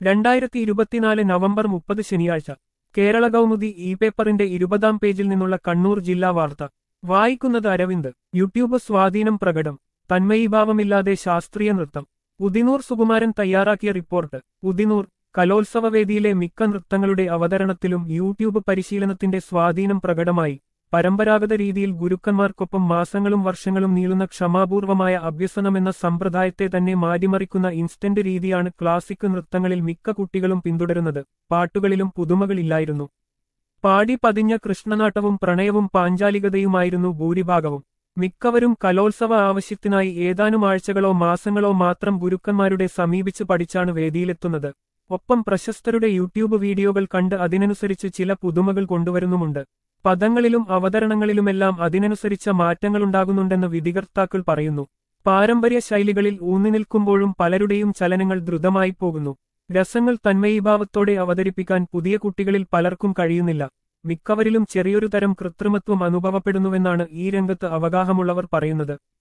രണ്ടായിരത്തി ഇരുപത്തിനാല് നവംബർ മുപ്പത് ശനിയാഴ്ച കേരള കൗമുദി ഇ പേപ്പറിന്റെ ഇരുപതാം പേജിൽ നിന്നുള്ള കണ്ണൂർ ജില്ലാ വാർത്ത വായിക്കുന്നത് അരവിന്ദ് യൂട്യൂബ് സ്വാധീനം പ്രകടം തന്മയീഭാവമില്ലാതെ ശാസ്ത്രീയ നൃത്തം ഉദിനൂർ സുകുമാരൻ തയ്യാറാക്കിയ റിപ്പോർട്ട് ഉദിനൂർ കലോത്സവവേദിയിലെ മിക്ക നൃത്തങ്ങളുടെ അവതരണത്തിലും യൂട്യൂബ് പരിശീലനത്തിന്റെ സ്വാധീനം പ്രകടമായി പരമ്പരാഗത രീതിയിൽ ഗുരുക്കന്മാർക്കൊപ്പം മാസങ്ങളും വർഷങ്ങളും നീളുന്ന ക്ഷമാപൂർവമായ അഭ്യസനമെന്ന സമ്പ്രദായത്തെ തന്നെ മാറ്റിമറിക്കുന്ന ഇൻസ്റ്റന്റ് രീതിയാണ് ക്ലാസിക് നൃത്തങ്ങളിൽ മിക്ക കുട്ടികളും പിന്തുടരുന്നത് പാട്ടുകളിലും പുതുമകളില്ലായിരുന്നു പാടി പതിഞ്ഞ കൃഷ്ണനാട്ടവും പ്രണയവും പാഞ്ചാലികതയുമായിരുന്നു ഭൂരിഭാഗവും മിക്കവരും കലോത്സവ ആവശ്യത്തിനായി ഏതാനും ആഴ്ചകളോ മാസങ്ങളോ മാത്രം ഗുരുക്കന്മാരുടെ സമീപിച്ച് പഠിച്ചാണ് വേദിയിലെത്തുന്നത് ഒപ്പം പ്രശസ്തരുടെ യൂട്യൂബ് വീഡിയോകൾ കണ്ട് അതിനനുസരിച്ച് ചില പുതുമകൾ കൊണ്ടുവരുന്നുമുണ്ട് പദങ്ങളിലും അവതരണങ്ങളിലുമെല്ലാം അതിനനുസരിച്ച മാറ്റങ്ങളുണ്ടാകുന്നുണ്ടെന്ന് വിധികർത്താക്കൾ പറയുന്നു പാരമ്പര്യ ശൈലികളിൽ ഊന്നിനിൽക്കുമ്പോഴും പലരുടെയും ചലനങ്ങൾ ദ്രുതമായി പോകുന്നു രസങ്ങൾ തന്മയീഭാവത്തോടെ അവതരിപ്പിക്കാൻ പുതിയ കുട്ടികളിൽ പലർക്കും കഴിയുന്നില്ല മിക്കവരിലും ചെറിയൊരു തരം കൃത്രിമത്വം അനുഭവപ്പെടുന്നുവെന്നാണ് ഈ രംഗത്ത് അവഗാഹമുള്ളവർ പറയുന്നത്